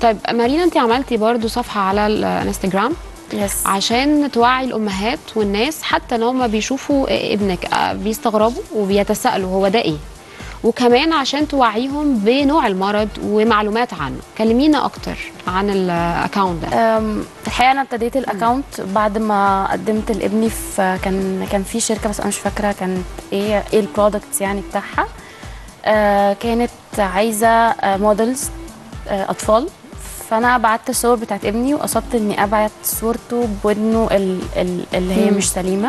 طيب مارينا انت عملتي برضو صفحه على الانستجرام يس عشان توعي الامهات والناس حتى لو ما بيشوفوا ابنك آه، بيستغربوا وبيتساءلوا هو ده ايه وكمان عشان توعيهم بنوع المرض ومعلومات عنه كلمينا اكتر عن الاكونت ده أم، الحقيقه انا ابتديت الاكونت بعد ما قدمت لابني في كان كان في شركه بس انا مش فاكره كانت ايه ايه البرودكتس يعني بتاعها آه، كانت عايزه موديلز اطفال فانا بعت الصور بتاعت ابني وقصدت اني ابعت صورته بودنه ال- ال- اللي هي مم. مش سليمه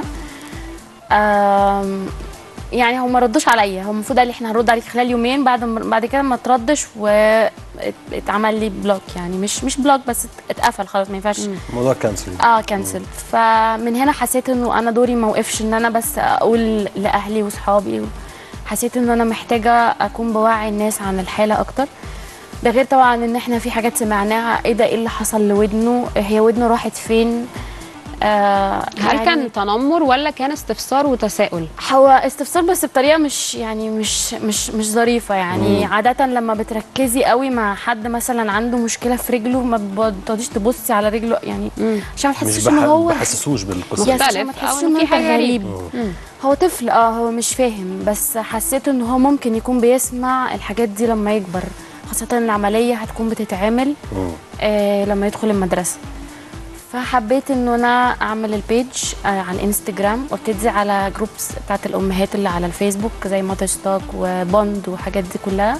آم، يعني هم ما ردوش عليا هم المفروض قال لي احنا هنرد عليك خلال يومين بعد ما بعد كده ما تردش واتعمل لي بلوك يعني مش مش بلوك بس ات- اتقفل خلاص ما ينفعش موضوع كانسل اه كنسل فمن هنا حسيت انه انا دوري ما وقفش ان انا بس اقول لاهلي واصحابي حسيت ان انا محتاجه اكون بوعي الناس عن الحاله اكتر ده غير طبعا ان احنا في حاجات سمعناها ايه ده ايه اللي حصل لودنه هي ودنه راحت فين آه هل كان تنمر ولا كان استفسار وتساؤل هو استفسار بس بطريقه مش يعني مش مش مش ظريفه يعني مم. عاده لما بتركزي قوي مع حد مثلا عنده مشكله في رجله ما بتقعديش تبصي على رجله يعني عشان ما مش تحسيش ان بح... هو بحسسوش بالقصه يس، عشان ما مختلف تحسيش او ان إن في انت حاجه غريب غريبه هو طفل اه هو مش فاهم بس حسيت ان هو ممكن يكون بيسمع الحاجات دي لما يكبر خاصه ان العمليه هتكون بتتعمل مم. آه لما يدخل المدرسه فحبيت ان انا اعمل البيج آه على الانستجرام وابتدي على جروبس بتاعت الامهات اللي على الفيسبوك زي ماتر ستوك وبوند وحاجات دي كلها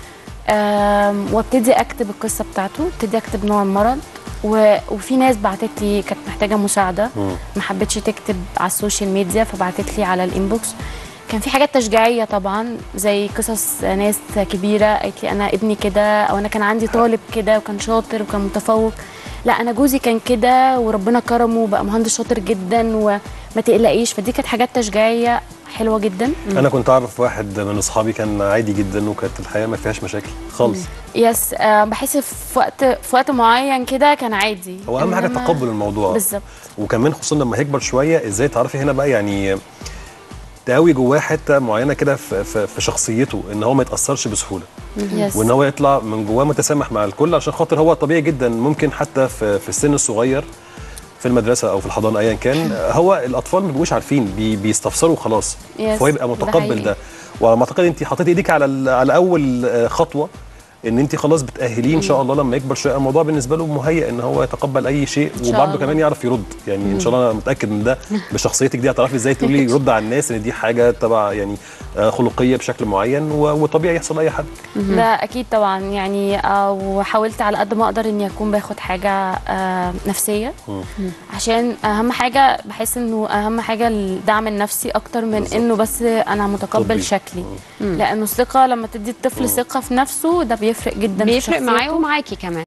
آم، وابتدي اكتب القصه بتاعته ابتدي اكتب نوع المرض و... وفي ناس بعتت لي كانت محتاجه مساعده مم. ما حبتش تكتب على السوشيال ميديا فبعتت لي على الانبوكس كان في حاجات تشجيعيه طبعا زي قصص ناس كبيره قالت لي انا ابني كده او انا كان عندي طالب كده وكان شاطر وكان متفوق لا انا جوزي كان كده وربنا كرمه وبقى مهندس شاطر جدا وما تقلقيش فدي كانت حاجات تشجيعيه حلوه جدا انا كنت اعرف واحد من اصحابي كان عادي جدا وكانت الحياه ما فيهاش مشاكل خالص يس آه بحس في وقت في وقت معين كده كان عادي هو اهم حاجه إنما- تقبل الموضوع بالظبط وكمان خصوصا لما هيكبر شويه ازاي تعرفي هنا بقى يعني تقوي جواه حته معينه كده في, في, في شخصيته ان هو ما يتاثرش بسهوله يس وان هو يطلع من جواه متسامح مع الكل عشان خاطر هو طبيعي جدا ممكن حتى في, في السن الصغير في المدرسه او في الحضانه ايا كان هو الاطفال ما بيبقوش عارفين بي بيستفسروا وخلاص يس، فهو يبقى ده متقبل حقيقي. ده وعلى ما اعتقد انت حطيتي ايديك على ال- على اول آه، خطوه ان انت خلاص بتاهليه ان شاء الله لما يكبر شويه الموضوع بالنسبه له مهيئ ان هو يتقبل اي شيء شاء وبرده الله. كمان يعرف يرد يعني ان شاء الله انا متاكد من ده بشخصيتك دي هتعرفي ازاي تقولي يرد على الناس ان دي حاجه تبع يعني آه، خلقيه بشكل معين و- وطبيعي يحصل اي حد ده اكيد طبعا يعني آه، وحاولت على قد ما اقدر اني اكون باخد حاجه آه، نفسيه مم. عشان اهم حاجه بحس انه اهم حاجه الدعم النفسي اكتر من بالظبط. انه بس انا متقبل طبي. شكلي لانه الثقه لما تدي الطفل ثقه في نفسه ده بيفرق جدا في بيفرق شخصيته. معاه ومعاكي كمان